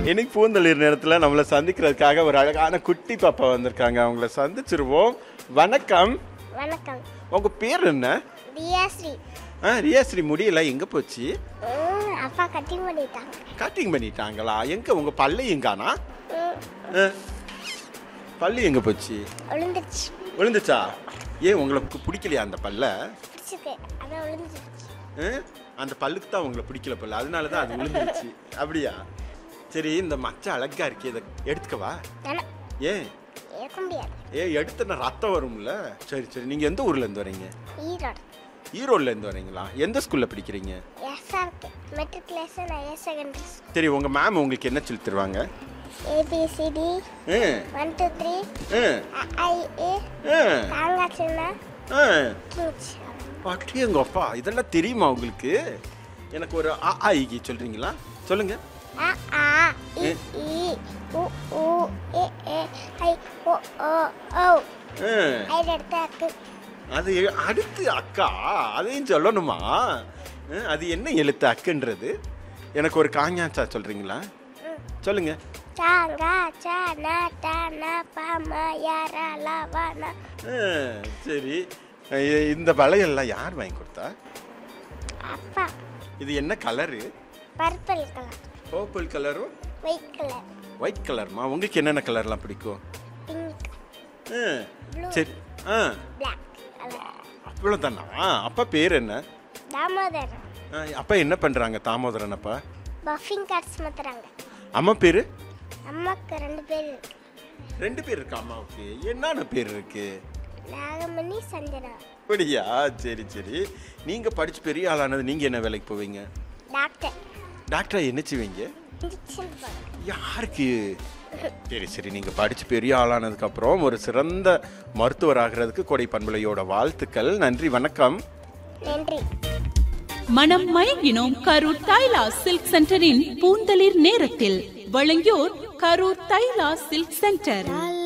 இன்னைக்கு பூந்தளிர் நேரத்தில் நம்மளை சந்திக்கிறதுக்காக ஒரு அழகான குட்டி பாப்பா வந்திருக்காங்க அவங்கள சந்திச்சிருவோம் வணக்கம் வணக்கம் உங்க பேர் என்ன தியாஸ்ரீ ஆ ரியாஸ்ரீ முடியல எங்க போச்சு ம், அப்பா கட்டிங் பண்ணிட்டாங்க கட்டிங் பண்ணிட்டாங்களா எங்க உங்க பல்லு எங்கானா ம், ஆ, பல்லு எங்க போச்சு விழுந்துருச்சு விழுந்துச்சா ஏன் உங்களுக்கு பிடிக்கலையா அந்த பல்ல பிடிச்சிருக்கு அதான் விழுந்துருச்சு ஆ? அந்த பல்லுக்கு தான் உங்களை பிடிக்கல பல்ல அதனால தான் அது விழுந்துருச்சு அப்படியா சரி இந்த மச்ச அழகா இருக்கே இதை எடுத்துக்கவா வேணாம் ஏன் ஏற்க முடியாது ஏ எடுத்தன ரத்தம் வரும்ல சரி சரி நீங்க எந்த ஊர்ல இருந்து வரீங்க ஈரோடு ஈரோட்ல இருந்து வரீங்களா எந்த ஸ்கூல்ல படிக்கிறீங்க எஸ்ஆர்கே மெட்ரிகுலேஷன் ஹையர் செகண்டரி சரி உங்க மேம் உங்களுக்கு என்ன சொல்லி தருவாங்க ஏபிசிடி ஆ, ஒன் டூ த்ரீ ஆ, ஐஏ ஆ, தாங்கா சின்ன ஆ. கிங்ஸ் அடேங்க அப்பா இதெல்லாம் தெரியுமா உங்களுக்கு எனக்கு ஒரு அ ஆ, இ, சொல்றீங்களா சொல்லுங்க அ ஆ இ ஈ உ ஊ ஏ ஏ ஐ ஓ ஓ ஓ ஆ, ஐடு எடுத்தாக்கு அது அடுத்து அக்கா அதையும் சொல்லணுமா ஆ, அது என்ன எழுத்து அக்குன்றது எனக்கு ஒரு காஞ்சாச்சா சொல்றீங்களா சொல்லுங்க சாங்கா சா நா டா நா பா மா யாரா லா வா நா ஆ, சரி இ- இந்த வளையல்லாம் யார் வாங்கி கொடுத்தா அப்பா இது என்ன கலரு பர்பிள் கலர் பர்பிள் கலரும் ஒயிட் கலர் ஒயிட் கலர்மா உங்களுக்கு என்னென்ன கலர்லாம் பிடிக்கும் பிங்க் ஆ, சரி ஆ பிளாக் கலர் அவ்வளோதானா அப்பா பேர் என்ன தாமோதரன் ஆ, அப்பா என்ன பண்ணுறாங்க தாமோதரன் அப்பா பஃபிங் கார்ட்ஸ் மாத்துறாங்க அம்மா பேர் அம்மாக்கு ரெண்டு பேர் இருக்கு ரெண்டு பேர் இருக்கா அம்மாவுக்கு என்னென்ன பேர் இருக்கு நாகமணி சஞ்சனா அப்படியா சரி சரி நீங்கள் படிச்சு பெரிய ஆளானது நீங்கள் என்ன வேலைக்கு போவீங்க டாக்டர் டாக்டரா என்ன செய்வீங்க இன்ஜெக்ஷன் போடுறேன் யாருக்கு சரி சரி நீங்கள் படித்து பெரிய ஆளானதுக்கு அப்புறம் ஒரு சிறந்த மருத்துவர் ஆகிறதுக்கு கொடை பண்புலையோட வாழ்த்துக்கள் நன்றி வணக்கம் நன்றி மனம் மயங்கினோம் கரூர் தைலா சில்க் சென்டரின் பூந்தளிர் நேரத்தில் வழங்கியோர் கரூர் தைலா சில்க் சென்டர்